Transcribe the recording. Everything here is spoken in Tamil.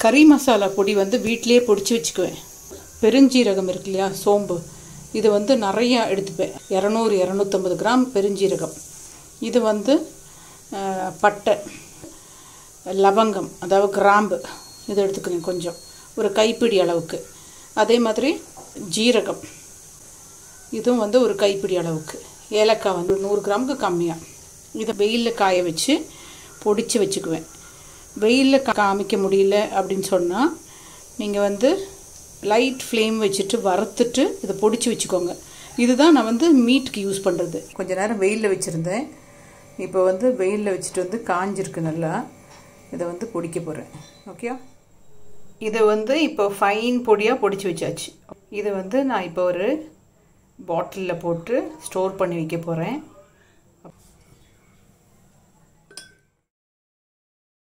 கறி மசாலா பொடி வந்து வீட்டிலேயே பொடிச்சு வச்சுக்குவேன் பெருஞ்சீரகம் இருக்கு இல்லையா சோம்பு இது வந்து நிறையா எடுத்துப்பேன் இரநூறு இரநூத்தம்பது கிராம் பெருஞ்சீரகம் இது வந்து அஹ், பட்டை லவங்கம் அதாவது கிராம்பு இது எடுத்துக்கிறேன் கொஞ்சம் ஒரு கைப்பிடி அளவுக்கு அதே மாதிரி ஜீரகம் இதுவும் வந்து ஒரு கைப்பிடி அளவுக்கு ஏலக்காய் வந்து நூறு கிராமுக்கு கம்மியாக இதை வெயிலில் காய வச்சு பொடிச்சு வச்சுக்குவேன் வெயிலில் காமிக்க முடியல அப்படின்னு சொன்னால் நீங்கள் வந்து லைட் ஃப்ளேம் வச்சுட்டு வறுத்துட்டு இதை பொடிச்சு வச்சுக்கோங்க இதுதான் நான் வந்து மீட்டுக்கு யூஸ் பண்ணுறது கொஞ்ச நேரம் வெயிலில் வச்சுருந்தேன் இப்போ வந்து வெயிலில் வச்சுட்டு வந்து காஞ்சிருக்கு நல்லா இதை வந்து பொடிக்க போகிறேன் ஓகே இதை வந்து இப்போ ஃபைன் பொடியாக பொடிச்சு வச்சாச்சு இதை வந்து நான் இப்போ ஒரு பாட்டிலில் போட்டு ஸ்டோர் பண்ணி வைக்க போகிறேன்